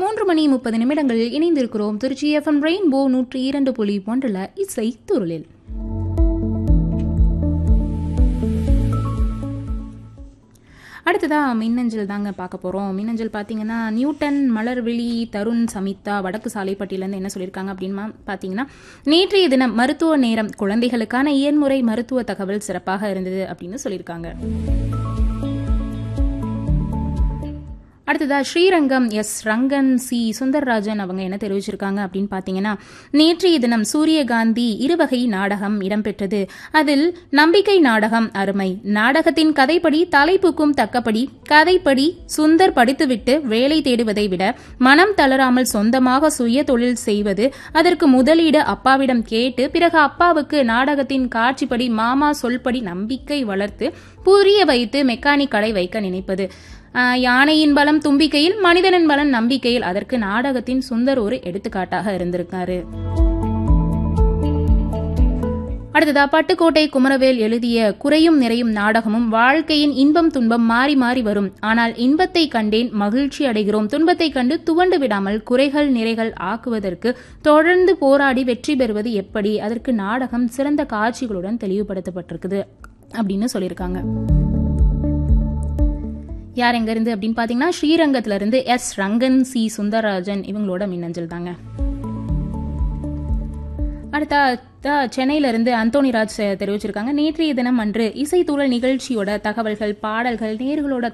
மூன்று மணி முப்பது நிமிடங்கள் இணைந்திருக்கிறோம் திருச்சி எஃப்எம் ரெயின்போ நூற்றி இரண்டு புள்ளி ஒன்றில் இசை துருளில் அடுத்ததா மின்னஞ்சல் தாங்க பார்க்க போகிறோம் மின்னஞ்சல் பார்த்தீங்கன்னா நியூட்டன் மலர்விழி தருண் சமிதா வடக்கு சாலைப்பட்டியிலேருந்து என்ன சொல்லியிருக்காங்க அப்படின்னு பார்த்தீங்கன்னா நேற்றைய தினம் மருத்துவ நேரம் குழந்தைகளுக்கான இயன்முறை மருத்துவ தகவல் சிறப்பாக இருந்தது அப்படின்னு சொல்லியிருக்காங்க அடுத்ததா ஸ்ரீரங்கம் எஸ் ரங்கன் சி சுந்தர்ராஜன் அவங்க என்ன தெரிவிச்சிருக்காங்க அப்படின்னு பார்த்தீங்கன்னா நேற்றைய தினம் சூரியகாந்தி இருவகை நாடகம் இடம்பெற்றது அதில் நம்பிக்கை நாடகம் அருமை நாடகத்தின் கதைப்படி தலைப்புக்கும் தக்கபடி கதைப்படி சுந்தர் படித்துவிட்டு வேலை தேடுவதை விட மனம் தளராமல் சொந்தமாக சுய தொழில் செய்வது அதற்கு முதலீடு அப்பாவிடம் கேட்டு பிறகு அப்பாவுக்கு நாடகத்தின் காட்சிப்படி மாமா சொல்படி நம்பிக்கை வளர்த்து புரிய வைத்து மெக்கானிக் கடை வைக்க நினைப்பது யானையின் பலம் தும்பிக்கையில் மனிதனின் பலம் நம்பிக்கையில் அதற்கு நாடகத்தின் சுந்தர் ஒரு எடுத்துக்காட்டாக இருந்திருக்காரு அடுத்ததா பட்டுக்கோட்டை குமரவேல் எழுதிய குறையும் நிறையும் நாடகமும் வாழ்க்கையின் இன்பம் துன்பம் மாறி மாறி வரும் ஆனால் இன்பத்தை கண்டேன் மகிழ்ச்சி அடைகிறோம் துன்பத்தை கண்டு துவண்டு விடாமல் குறைகள் நிறைகள் ஆக்குவதற்கு தொடர்ந்து போராடி வெற்றி பெறுவது எப்படி அதற்கு நாடகம் சிறந்த காட்சிகளுடன் தெளிவுபடுத்தப்பட்டிருக்குது அப்படின்னு சொல்லியிருக்காங்க யார் எங்க இருந்து அப்படின்னு பாத்தீங்கன்னா ஸ்ரீரங்கத்துல இருந்து எஸ் ரங்கன் சி சுந்தரராஜன் இவங்களோட மின்னஞ்சல் தாங்க அடுத்த சென்னையில இருந்து அந்தோனிராஜ் தெரிவிச்சிருக்காங்க நேற்றைய தினம் அன்று இசைத்தூழல் நிகழ்ச்சியோட தகவல்கள் பாடல்கள் நேர்களோட